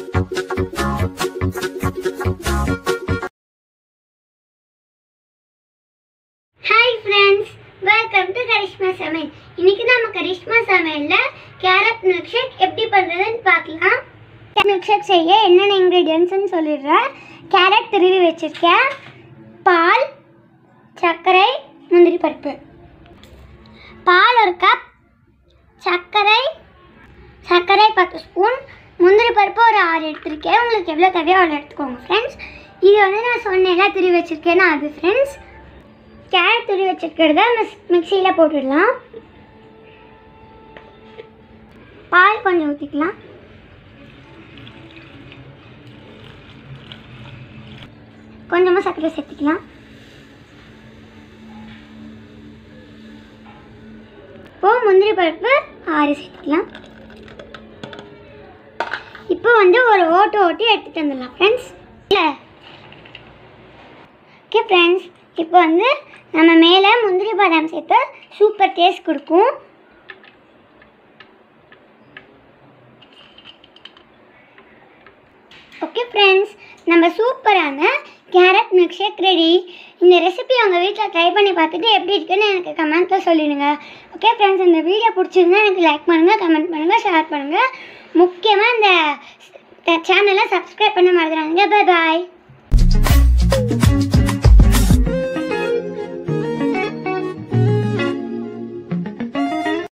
hi friends welcome to Karishma சமையல் இன்னைக்கு நம்ம கரிஷ்மா சமையலில் கேரட் மில்க் ஷேக் எப்படி பண்ணுறதுன்னு பார்க்கலாம் மில்க் ஷேக் செய்ய என்னென்ன இன்க்ரீடியன்ட்ஸ்னு சொல்லிடுறேன் கேரட் துருவி வச்சுருக்கேன் பால் சர்க்கரை முந்திரி பருப்பு பால் ஒரு கப் சர்க்கரை சர்க்கரை பத்து ஸ்பூன் முந்திரி பருப்பு ஒரு ஆறு எடுத்திருக்கேன் உங்களுக்கு எவ்வளோ தேவையோ அவ்வளோ எடுத்துக்கோங்க ஃப்ரெண்ட்ஸ் இது வந்து நான் சொன்னேன்ல துருவி வச்சுருக்கேன்னா அது ஃப்ரெண்ட்ஸ் கேரட் துருவி வச்சுருக்கிறத மிக்சியில் போட்டுடலாம் பால் கொஞ்சம் ஊற்றிக்கலாம் கொஞ்சமாக சர்க்கரை சேர்த்துக்கலாம் இப்போ முந்திரி பருப்பு ஆறு சேர்த்துக்கலாம் இப்போ வந்து ஒரு ஓட்டு ஓட்டி எடுத்துகிட்டு வந்துடலாம் ஃப்ரெண்ட்ஸ் இல்லை ஓகே ஃப்ரெண்ட்ஸ் இப்போ வந்து நம்ம மேலே முந்திரி பாதாம் சேர்த்து சூப்பர் டேஸ்ட் கொடுக்கும் ஓகே ஃப்ரெண்ட்ஸ் நம்ம சூப்பரான கேரட் மில்க் ஷேக் ரெடி இந்த ரெசிபி உங்கள் வீட்டில் ட்ரை பண்ணி பார்த்துட்டு எப்படி இருக்குன்னு எனக்கு கமெண்ட்டில் சொல்லிடுங்க ஓகே ஃப்ரெண்ட்ஸ் இந்த வீடியோ பிடிச்சிருந்தா எனக்கு லைக் பண்ணுங்கள் கமெண்ட் பண்ணுங்கள் ஷேர் பண்ணுங்கள் முக்கியமாக இந்த சேனலை சப்ஸ்கிரைப் பண்ண மறந்துடாதீங்க பை பாய்